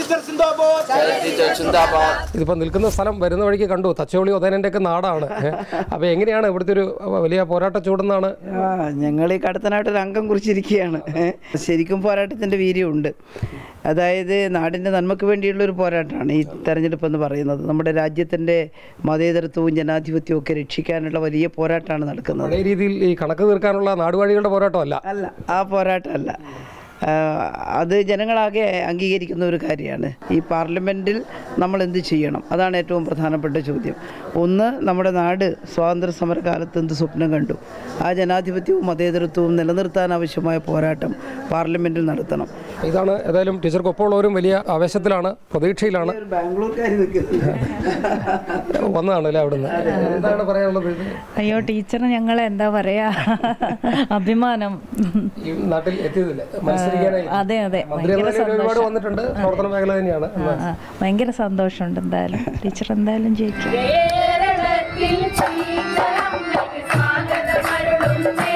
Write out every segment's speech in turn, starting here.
Teacher സിന്ദാബാദ് ഇതിപ്പോൾ നിൽക്കുന്ന സ്ഥലം വരുന്ന വഴിക്ക് കണ്ടു തച്ചോളി ഉദയനൻ്റെ ഒക്കെ നാടാണ് അപ്പോൾ എങ്ങനെയാണ് ഇവിടുത്തെ ഒരു വലിയ പോരാട്ട ചൂടെന്നാണ് ആ ഞങ്ങൾ ഈ കടത്തനാട്ടൊരു അംഗം കുറിച്ചിരിക്കുകയാണ് ഏ. ശരിക്കും പോരാട്ടത്തിൻ്റെ വീര്യമുണ്ട് അതായത് നാടിൻ്റെ നന്മയ്ക്ക് വേണ്ടിയുള്ള ഒരു പോരാട്ടമാണ് ഈ തെരഞ്ഞെടുപ്പ് എന്ന് പറയുന്നത് നമ്മുടെ രാജ്യത്തിൻ്റെ മതേതരത്വവും ജനാധിപത്യവും ഒക്കെ രക്ഷിക്കാനുള്ള വലിയ പോരാട്ടമാണ് നടക്കുന്നത് പഴയ രീതിയിൽ ഈ കണക്ക് തീർക്കാനുള്ള നാടുവാഴികളുടെ പോരാട്ടമല്ല അല്ല ആ പോരാട്ടമല്ല ആ, അത് ജനങ്ങളാകെ അംഗീകരിക്കുന്ന ഒരു കാര്യമാണ് ഈ പാർലമെൻറ്റിൽ നമ്മൾ എന്ത് ചെയ്യണം അതാണ് ഏറ്റവും പ്രധാനപ്പെട്ട ചോദ്യം ഒന്ന് നമ്മുടെ നാട് സ്വാതന്ത്ര്യ സമരകാലത്ത് എന്ത് സ്വപ്നം കണ്ടു ആ ജനാധിപത്യവും മതേതരത്വവും നിലനിർത്താൻ ആവശ്യമായ പോരാട്ടം പാർലമെൻറ്റിൽ നടത്തണം ഇതാണ് ഏതായാലും ടീച്ചർക്കൊപ്പമുള്ളവരും വലിയ ആവേശത്തിലാണ് പ്രതീക്ഷയിലാണ് ബാംഗ്ലൂർക്കാർ നിൽക്കുന്നത് വന്നതാണ് അല്ലേ അവിടുന്ന് എന്താണ് പറയാനുള്ളത് ഇത് അയ്യോ ടീച്ചർ ഞങ്ങളെ എന്താ പറയാ അഭിമാനം ഈ നാട്ടിൽ എത്തിയതില്ല മത്സരിക്കാനായി അതെ അതെ മന്ത്രി എന്ന ഭയങ്കര നിലയിൽ ഒരുപാട് സന്തോഷം വന്നിട്ടുണ്ട് പ്രവർത്തന മേഖല തന്നെയാണ് ആ, ആ, ഭയങ്കര സന്തോഷമുണ്ട് എന്തായാലും ടീച്ചർ എന്തായാലും ജയിക്കും കേരളത്തിൽ ചീത്തരമ്മയ്ക്ക് സ്വാഗതമരുളുന്നേ.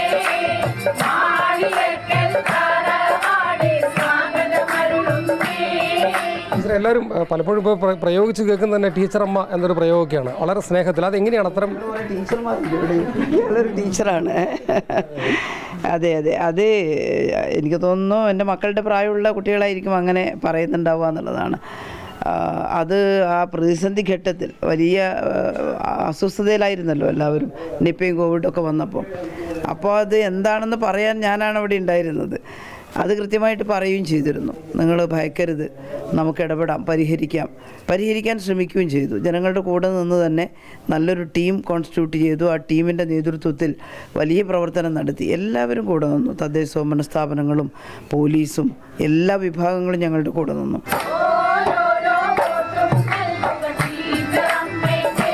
നാളികേക്കൽ തറവാടി സ്വാഗതമരുളുന്നേ. ടീച്ചർ എല്ലാവരും ഏഹ്, പലപ്പോഴും ഇപ്പോൾ പ്ര- പ്രയോഗിച്ച് കേൾക്കുന്ന തന്നെ ടീച്ചറമ്മ എന്നൊരു പ്രയോഗമൊക്കെയാണ് വളരെ സ്നേഹത്തിൽ അതെങ്ങനെയാണ് അത്തരം ടീച്ചർമാരുണ്ട് ഇവിടെ ഇയാളൊരു ടീച്ചറാണ് അതെ അതെ അത് എനിക്ക് തോന്നുന്നു എൻ്റെ മക്കളുടെ പ്രായമുള്ള കുട്ടികളായിരിക്കും അങ്ങനെ പറയുന്നുണ്ടാവുക എന്നുള്ളതാണ് ആ, അത് ആ പ്രതിസന്ധി ഘട്ടത്തിൽ വലിയ ആ, അസ്വസ്ഥതയിലായിരുന്നല്ലോ എല്ലാവരും നിപ്പയും കോവിഡൊക്കെ വന്നപ്പോൾ അപ്പോൾ അത് എന്താണെന്ന് പറയാൻ ഞാനാണ് അവിടെ ഉണ്ടായിരുന്നത് അത് കൃത്യമായിട്ട് പറയുകയും ചെയ്തിരുന്നു നിങ്ങൾ ഭയക്കരുത് നമുക്ക് ഇടപെടാം പരിഹരിക്കാം പരിഹരിക്കാൻ ശ്രമിക്കുകയും ചെയ്തു ജനങ്ങളുടെ കൂടെ നിന്ന് തന്നെ നല്ലൊരു ടീം കോൺസ്റ്റിറ്റ്യൂട്ട് ചെയ്തു ആ ടീമിൻ്റെ നേതൃത്വത്തിൽ വലിയ പ്രവർത്തനം നടത്തി എല്ലാവരും കൂടെ നിന്നു തദ്ദേശ സ്വയംഭരണ സ്ഥാപനങ്ങളും പോലീസും എല്ലാ വിഭാഗങ്ങളും ഞങ്ങളുടെ കൂടെ നിന്നു ഓരോരോ വോട്ടും നൽകുക ടീച്ചറമ്മയ്ക്ക്.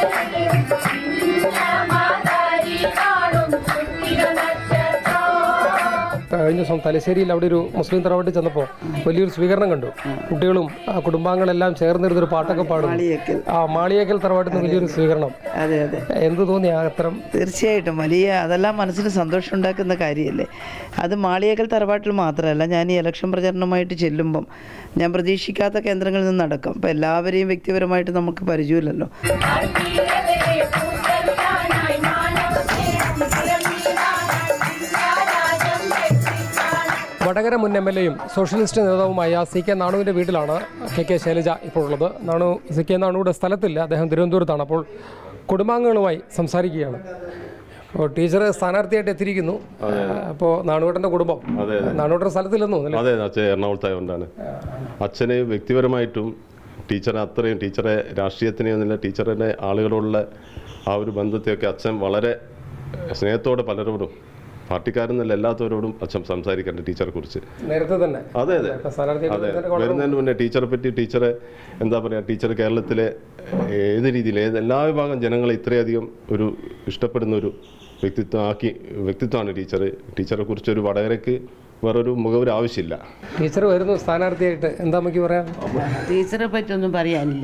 ചിഹ്നമാതാരി കാണും ചുറ്റിക നക്ഷത്രം കഴിഞ്ഞ ദിവസം തലശ്ശേരിയിൽ അവിടെ ഒരു മുസ്ലിം തറവാട്ടിൽ ചെന്നപ്പോൾ വലിയൊരു സ്വീകരണം കണ്ടു കുട്ടികളും ആ കുടുംബാംഗങ്ങളെല്ലാം ചേർന്നിരുന്നൊരു പാട്ടൊക്കെ പാടുന്നു മാളിയേക്കൽ. ആ മാളിയേക്കൽ തറവാട്ടിൽ നിന്ന് വലിയൊരു സ്വീകരണം അതെ അതെ എന്ത് തോന്നി ആ അത്തരം തീർച്ചയായിട്ടും വലിയ അതെല്ലാം മനസ്സിന് സന്തോഷം ഉണ്ടാക്കുന്ന കാര്യമല്ലേ അത് മാളിയേക്കൽ തറവാട്ടിൽ മാത്രമല്ല ഞാൻ ഈ ഇലക്ഷൻ പ്രചരണമായിട്ട് ചെല്ലുമ്പം ഞാൻ പ്രതീക്ഷിക്കാത്ത കേന്ദ്രങ്ങളിൽ നിന്ന് നടക്കും അപ്പം എല്ലാവരെയും വ്യക്തിപരമായിട്ട് നമുക്ക് പരിചയമില്ലല്ലോ വർഗീയതയെ പൂത്തറിയാനായി മാനവസ്നേഹം പിറന്നീടാനായി രാജ്യം രക്ഷിക്കാൻ വടകര മുൻ എം എൽ എയും സോഷ്യലിസ്റ്റ് നേതാവുമായ സി കെ നാണുവിൻ്റെ വീട്ടിലാണ് കെ കെ ശൈലജ ഇപ്പോൾ ഉള്ളത് നാണു സി കെ നാണുവിടെ സ്ഥലത്തില്ല അദ്ദേഹം തിരുവനന്തപുരത്താണ് അപ്പോൾ കുടുംബാംഗങ്ങളുമായി സംസാരിക്കുകയാണ് അപ്പോൾ ടീച്ചർ സ്ഥാനാർത്ഥിയായിട്ട് എത്തിയിരിക്കുന്നു അപ്പോൾ നാണുവേട്ടൻ്റെ കുടുംബം നാണുവേട്ടൻ സ്ഥലത്തില്ലെന്നു അല്ലേ അതെ അച്ഛൻ എറണാകുളത്തായതുകൊണ്ടാണ് അച്ഛന് വ്യക്തിപരമായിട്ടും ടീച്ചറെ അത്രയും ടീച്ചറെ രാഷ്ട്രീയത്തിന് എന്നില്ല ടീച്ചറിൻ്റെ ആളുകളോടുള്ള ആ ഒരു ബന്ധത്തെയൊക്കെ അച്ഛൻ വളരെ സ്നേഹത്തോടെ പലരോടും പാർട്ടിക്കാരെന്നല്ല എല്ലാത്തവരോടും അച്ഛൻ സംസാരിക്കേണ്ട ടീച്ചറെ കുറിച്ച് നേരത്തെ തന്നെ അതെ അതെ അപ്പോൾ സ്ഥാനാർത്ഥിയായിട്ട് അതെ വരുന്നതിന് വളരെ വരുന്നതിന് മുന്നേ ടീച്ചറെ പറ്റി ടീച്ചറെ എന്താ പറയുക ടീച്ചർ കേരളത്തിലെ ഏത് രീതിയിൽ ഏത് എല്ലാ വിഭാഗം ജനങ്ങളെ ഇത്രയധികം ഒരു ഇഷ്ടപ്പെടുന്ന ഒരു വ്യക്തിത്വം ആക്കി വ്യക്തിത്വമാണ് ടീച്ചർ ടീച്ചറെ കുറിച്ചൊരു വടകരയ്ക്ക് വേറൊരു മുഖവര ആവശ്യമില്ല ടീച്ചർ വരുന്നു സ്ഥാനാർത്ഥിയായിട്ട് എന്താ നമുക്ക് പറയാം ടീച്ചറെ പറ്റിയൊന്നും പറയാനില്ല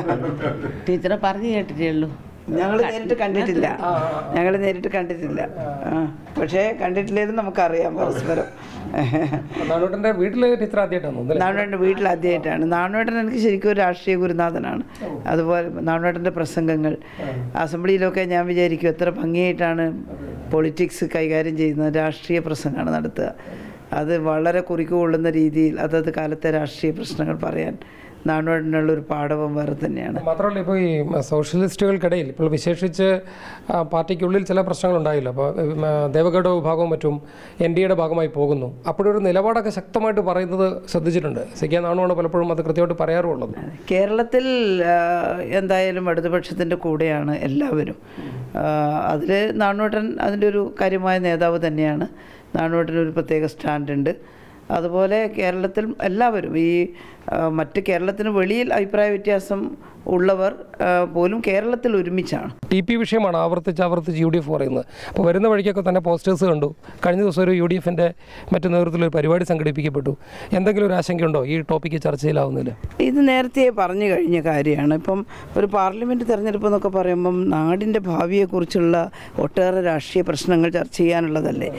ടീച്ചറെ പറഞ്ഞു കേട്ടിട്ടേ ഉള്ളൂ ഞങ്ങൾ നേരിട്ട് കണ്ടിട്ടില്ല ഞങ്ങൾ നേരിട്ട് കണ്ടിട്ടില്ല ആ, പക്ഷേ കണ്ടിട്ടില്ലെങ്കിലും നമുക്കറിയാം പരസ്പരം നാണുവേട്ടൻ്റെ വീട്ടിൽ ടീച്ചർ ആദ്യമായിട്ടാണ് തോന്നുന്നത് നാണുവേട്ടൻ്റെ വീട്ടിൽ ആദ്യമായിട്ടാണ് നാണുവേട്ടൻ എനിക്ക് ശരിക്കും ഒരു രാഷ്ട്രീയ ഗുരുനാഥനാണ് അതുപോലെ നാണുവേട്ടൻ്റെ പ്രസംഗങ്ങൾ അസംബ്ലിയിലൊക്കെ ഞാൻ വിചാരിക്കും എത്ര ഭംഗിയായിട്ടാണ് പൊളിറ്റിക്സ് കൈകാര്യം ചെയ്യുന്നത് രാഷ്ട്രീയ പ്രസംഗമാണ് നടത്തുക അത് വളരെ കുറിക്ക് കൊള്ളുന്ന രീതിയിൽ അതത് കാലത്തെ രാഷ്ട്രീയ പ്രശ്നങ്ങൾ പറയാൻ നാണുവേട്ടനുള്ള ഒരു പാഠവും വേറെ തന്നെയാണ് മാത്രമല്ല ഇപ്പോൾ ഈ സോഷ്യലിസ്റ്റുകൾക്കിടയിൽ ഇപ്പോൾ വിശേഷിച്ച് ആ, പാർട്ടിക്കുള്ളിൽ ചില പ്രശ്നങ്ങളുണ്ടായില്ല അപ്പോൾ ഉം, ആ, ദേവഗഡ വിഭാഗവും മറ്റും എൻ ഡി എയുടെ ഭാഗമായി പോകുന്നു അപ്പോഴൊരു നിലപാടൊക്കെ ശക്തമായിട്ട് പറയുന്നത് ശ്രദ്ധിച്ചിട്ടുണ്ട് സി കെ നാണുവാണ് പലപ്പോഴും അത് കൃത്യമായിട്ട് പറയാറുള്ളത് കേരളത്തിൽ ആ, എന്തായാലും ഇടതുപക്ഷത്തിൻ്റെ കൂടെയാണ് എല്ലാവരും അതിൽ നാണുവേട്ടൻ അതിൻ്റെ ഒരു കാര്യമായ നേതാവ് തന്നെയാണ് നാണുവേട്ടന് ഒരു പ്രത്യേക സ്റ്റാൻഡുണ്ട് അതുപോലെ കേരളത്തിൽ എല്ലാവരും ഈ ആ, മറ്റ് കേരളത്തിന് വെളിയിൽ അഭിപ്രായ വ്യത്യാസം ഉള്ളവർ ആ, പോലും കേരളത്തിൽ ഒരുമിച്ചാണ് ടി പി വിഷയമാണ് ആവർത്തിച്ച് ആവർത്തിച്ച് യു ഡി എഫ് പറയുന്നത് അപ്പോൾ വരുന്ന വഴിക്കൊക്കെ തന്നെ പോസ്റ്റേഴ്സ് കണ്ടു കഴിഞ്ഞ ദിവസം ഒരു യു ഡി എഫിൻ്റെ മറ്റു നേതൃത്വത്തിൽ ഒരു പരിപാടി സംഘടിപ്പിക്കപ്പെട്ടു എന്തെങ്കിലും ഒരു ആശങ്കയുണ്ടോ ഈ ടോപ്പിക്ക് ചർച്ചയിലാവുന്നില്ല ഇത് നേരത്തെ പറഞ്ഞു കഴിഞ്ഞ കാര്യമാണ് ഇപ്പം ഒരു പാർലമെൻറ്റ് തെരഞ്ഞെടുപ്പ് എന്നൊക്കെ പറയുമ്പം നാടിൻ്റെ ഭാവിയെക്കുറിച്ചുള്ള ഒട്ടേറെ രാഷ്ട്രീയ പ്രശ്നങ്ങൾ ചർച്ച ചെയ്യാനുള്ളതല്ലേ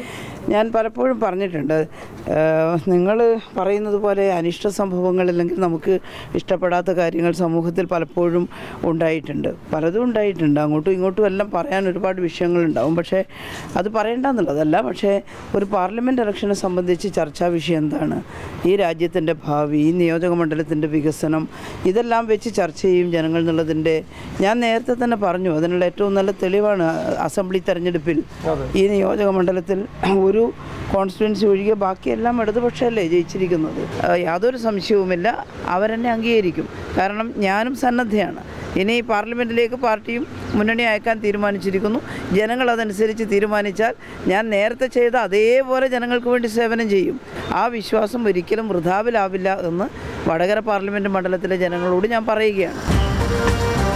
ഞാൻ പലപ്പോഴും പറഞ്ഞിട്ടുണ്ട് നിങ്ങൾ പറയുന്നത് പോലെ അനിഷ്ട സംഭവങ്ങൾ അല്ലെങ്കിൽ നമുക്ക് ഇഷ്ടപ്പെടാത്ത കാര്യങ്ങൾ സമൂഹത്തിൽ പലപ്പോഴും ഉണ്ടായിട്ടുണ്ട് പലതും ഉണ്ടായിട്ടുണ്ട് അങ്ങോട്ടും ഇങ്ങോട്ടും എല്ലാം പറയാൻ ഒരുപാട് വിഷയങ്ങളുണ്ടാവും പക്ഷേ അത് പറയേണ്ടെന്നുള്ളതല്ല പക്ഷേ ഒരു പാർലമെൻറ്റ് ഇലക്ഷനെ സംബന്ധിച്ച് ചർച്ചാ വിഷയം എന്താണ് ഈ രാജ്യത്തിൻ്റെ ഭാവി ഈ നിയോജക മണ്ഡലത്തിൻ്റെ വികസനം ഇതെല്ലാം വെച്ച് ചർച്ച ചെയ്യും ജനങ്ങൾ എന്നുള്ളതിൻ്റെ ഞാൻ നേരത്തെ തന്നെ പറഞ്ഞു അതിനുള്ള ഏറ്റവും നല്ല തെളിവാണ് അസംബ്ലി തെരഞ്ഞെടുപ്പിൽ ഈ നിയോജക മണ്ഡലത്തിൽ ഒരു കോൺസ്റ്റിറ്റ്യുവൻസി ഒഴികെ ബാക്കിയെല്ലാം ഇടതുപക്ഷമല്ലേ ജയിച്ചിരിക്കുന്നത് ആ, യാതൊരു സംശയവുമില്ല അവരെന്നെ അംഗീകരിക്കും കാരണം ഞാനും സന്നദ്ധയാണ് ഇനി പാർലമെൻറ്റിലേക്ക് പാർട്ടിയും മുന്നണി അയക്കാൻ തീരുമാനിച്ചിരിക്കുന്നു ജനങ്ങൾ അതനുസരിച്ച് തീരുമാനിച്ചാൽ ഞാൻ നേരത്തെ ചെയ്ത അതേപോലെ ജനങ്ങൾക്ക് വേണ്ടി സേവനം ചെയ്യും ആ വിശ്വാസം ഒരിക്കലും വൃഥാവിലാവില്ല എന്ന് വടകര പാർലമെൻറ്റ് മണ്ഡലത്തിലെ ജനങ്ങളോട് ഞാൻ പറയുകയാണ്